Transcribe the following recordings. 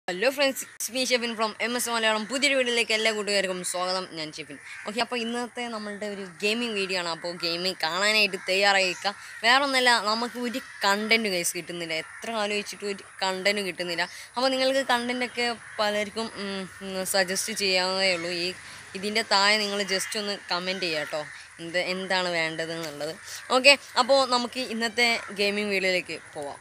hello friends me Shefin from M S Malayalam പുതിയൊരു വീഡിയോയിലേക്ക് എല്ലാ കൂട്ടുകാർക്കും സ്വാഗതം ഞാൻ ഷെഫിൻ ഓക്കെ അപ്പോൾ ഇന്നത്തെ നമ്മളുടെ ഒരു ഗെയിമിംഗ് വീഡിയോ ആണ് അപ്പോൾ ഗെയിമിംഗ് കാണാനായിട്ട് തയ്യാറായിരിക്കുക വേറെ ഒന്നല്ല നമുക്ക് ഒരു കണ്ടൻറ്റ് കേസ് കിട്ടുന്നില്ല എത്ര ആലോചിച്ചിട്ട് ഒരു കണ്ടൻറ്റ് കിട്ടുന്നില്ല അപ്പോൾ നിങ്ങൾക്ക് കണ്ടൻറ്റൊക്കെ പലർക്കും സജസ്റ്റ് ചെയ്യാവുന്നതേ ഉള്ളൂ ഈ ഇതിൻ്റെ താഴെ നിങ്ങൾ ജസ്റ്റ് ഒന്ന് കമൻറ്റ് ചെയ്യുക കേട്ടോ എന്ത് എന്താണ് വേണ്ടത് എന്നുള്ളത് ഓക്കെ അപ്പോൾ നമുക്ക് ഇന്നത്തെ ഗെയിമിംഗ് വീഡിയോയിലേക്ക് പോവാം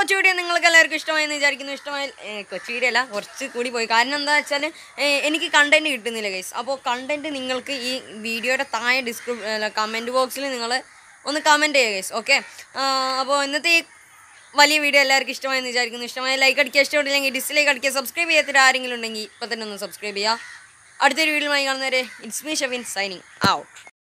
കൊച്ചു വീഡിയോ നിങ്ങൾക്ക് എല്ലാവർക്കും ഇഷ്ടമായെന്ന് വിചാരിക്കുന്നു ഇഷ്ടമായ ഏ, കൊച്ചു വീഡിയോ അല്ല കുറച്ച് കൂടി പോയി കാരണം എന്താ വെച്ചാൽ എനിക്ക് കണ്ടന്റ് കിട്ടുന്നില്ല ഗൈസ് അപ്പോൾ കണ്ടന്റ് നിങ്ങൾക്ക് ഈ വീഡിയോയുടെ താഴെ ഡിസ്ക്രിപ് കമൻറ്റ് ബോക്സിൽ നിങ്ങൾ ഒന്ന് കമൻറ്റ് ചെയ്യുക ഗൈസ് ഓക്കെ അപ്പോൾ ഇന്നത്തെ ഈ വലിയ വീഡിയോ എല്ലാവർക്കും ഇഷ്ടമായെന്ന് വിചാരിക്കുന്നു ഇഷ്ടമായ ലൈക്ക് അടിക്കുക ഇഷ്ടപ്പെട്ടില്ലെങ്കിൽ ഡിസ്ലൈക്ക് അടിക്കുക സബ്സ്ക്രൈബ് ചെയ്യാത്തിട്ട് ആരെങ്കിലും ഉണ്ടെങ്കിൽ ഇപ്പം തന്നെ ഒന്ന് സബ്സ്ക്രൈബ് ചെയ്യുക അടുത്തൊരു വീഡിയോയുമായി കാണുന്നവരെ it's me Shefin signing out